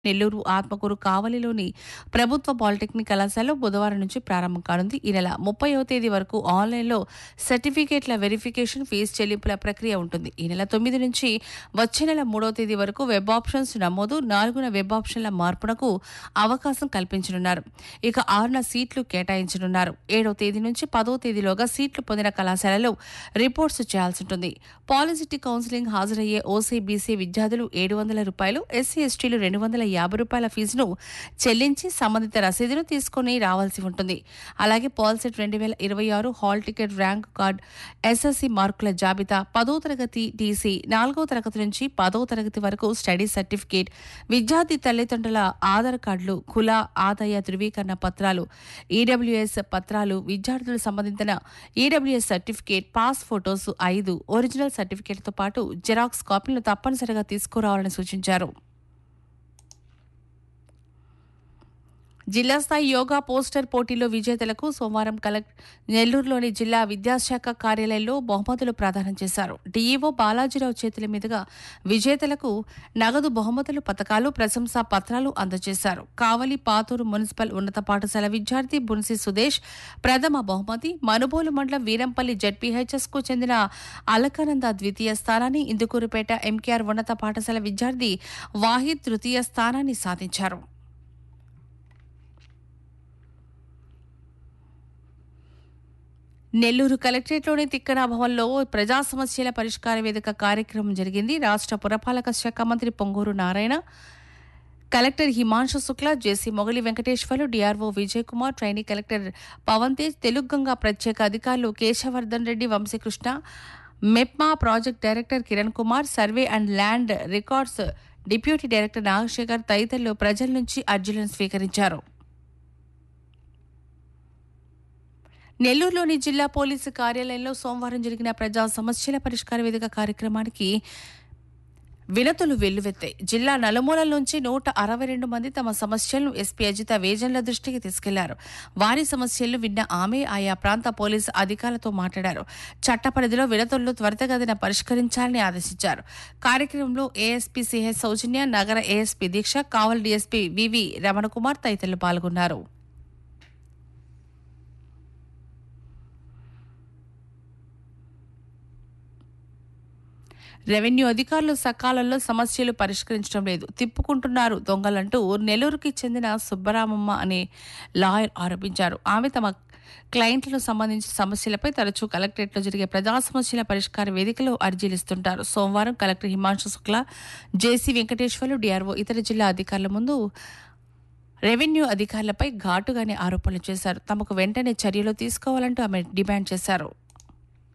నెల్లూరు ఆత్మకూరు కావలిలోని ప్రభుత్వ పాలిటెక్నిక్ కళాశాలలో బుధవారం నుంచి ప్రారంభం కానుంది ఈ నెల ముప్పైవ తేదీ వరకు ఆన్లైన్లో సర్టిఫికేట్ల వెరిఫికేషన్ ఫీజు చెల్లింపుల ప్రక్రియ ఉంటుంది ఈ నెల తొమ్మిది నుంచి వచ్చే నెల మూడవ తేదీ వరకు వెబ్ ఆప్షన్స్ నమోదు నాలుగున వెబ్ ఆప్షన్ల మార్పునకు అవకాశం కల్పించనున్నారు ఇక ఆరున సీట్లు కేటాయించనున్నారు ఏడవ తేదీ నుంచి పదవ తేదీలోగా సీట్లు పొందిన కళాశాలలో రిపోర్ట్స్ చేయాల్సి ఉంటుంది పాలిసిటీ కౌన్సిలింగ్ హాజరయ్యే ఓసీ బీసీ విద్యార్థులు ఏడు వందల రూపాయలు ఎస్సీ ఎస్టీలు రెండు వందల యాభై రూపాయల ఫీజును చెల్లించి సంబంధిత రసీదును తీసుకుని రావాల్సి ఉంటుంది అలాగే పాలిసెట్ రెండు వేల ఇరవై ఆరు hall ticket rank card SSC మార్కుల జాబితా పదో తరగతి టీసీ నాలుగో తరగతి నుంచి పదో తరగతి వరకు స్టడీ సర్టిఫికేట్ విద్యార్థి తల్లిదండ్రుల ఆధార్ కార్డులు కుల ఆదాయ ధృవీకరణ పత్రాలు ఈడబ్ల్యూఎస్ పత్రాలు విద్యార్థులకు సంబంధించిన ఈడబ్ల్యూఎస్ సర్టిఫికేట్ పాస్ ఫోటోస్ ఐదు ఒరిజినల్ సర్టిఫికేట్తో పాటు జెరాక్స్ కాపీలను తప్పనిసరిగా తీసుకురావాలని సూచించారు జిల్లా స్థాయి యోగా పోస్టర్ పోటీలో విజేతలకు సోమవారం కలెక్టర్ నెల్లూరులోని జిల్లా విద్యాశాఖ కార్యాలయంలో బహుమతులు ప్రదానం చేశారు డీఈఓ బాలాజీరావు చేతుల మీదుగా విజేతలకు నగదు బహుమతులు పథకాలు ప్రశంసా పత్రాలు అందజేశారు కావలి పాతూరు మున్సిపల్ ఉన్నత పాఠశాల విద్యార్థి బున్సి సుదేశ్ ప్రథమ బహుమతి మనుబోలు మండలం వీరంపల్లి జడ్పీహెచ్ఎస్ కు చెందిన అలకానంద ద్వితీయ స్థానాన్ని ఇందుకూరుపేట ఎంకేఆర్ ఉన్నత పాఠశాల విద్యార్థి వాహిద్ తృతీయ స్థానాన్ని సాధించారు నెల్లూరు కలెక్టరేట్లోని తిక్కన భవన్లో ప్రజా సమస్యల పరిష్కార వేదిక కార్యక్రమం జరిగింది రాష్ట్ర పురపాలక శాఖ మంత్రి Ponguru Narayana collector Himanshu Shukla JC Mogali Venkateswarlu DRO Vijay Kumar trainee collector Pavan Tej Teluguganga ప్రత్యేక అధికారులు Kesavardhan Reddy Vamsikrishna MEPMA project director Kiran Kumar survey and land records deputy director Nagasekhar తదితరులు ప్రజల నుంచి అర్జీలను స్వీకరించారు నెల్లూరులోని జిల్లా పోలీసు కార్యాలయంలో సోమవారం జరిగిన ప్రజా సమస్యల పరిష్కార వేదిక కార్యక్రమానికి వినతులు వెల్లువెత్తాయి జిల్లా నలుమూలల నుంచి నూట అరవై రెండు మంది తమ సమస్యలను ఎస్పీ అజిత వేజన్ల దృష్టికి తీసుకెళ్లారు వారి సమస్యలను విన్న ఆమె ఆయా ప్రాంత పోలీసు అధికారులతో మాట్లాడారు చట్ట పరిధిలో వినతులను త్వరితగతిన పరిష్కరించాలని ఆదేశించారు కార్యక్రమంలో ఏఎస్పీ సిహెచ్ సౌజన్య నగర ASP Deeksha Kaval DSP VV Ramanakumar తదితరులు పాల్గొన్నారు రెవెన్యూ అధికారులు సకాలంలో సమస్యలు పరిష్కరించడం లేదు తిప్పుకుంటున్నారు దొంగలంటూ నెల్లూరుకి చెందిన సుబ్బరామమ్మ అనే లాయర్ ఆరోపించారు ఆమె తమ క్లయింట్లకు సంబంధించిన సమస్యలపై తరచూ కలెక్టరేట్లో జరిగే ప్రజా సమస్యల పరిష్కార వేదికలో అర్జీలు ఇస్తుంటారు సోమవారం collector Himanshu Shukla JC Venkateswarlu DRO ఇతర జిల్లా అధికారుల ముందు రెవెన్యూ అధికారులపై ఘాటుగానే ఆరోపణలు చేశారు తమకు వెంటనే చర్యలు తీసుకోవాలంటూ ఆమె డిమాండ్ చేశారు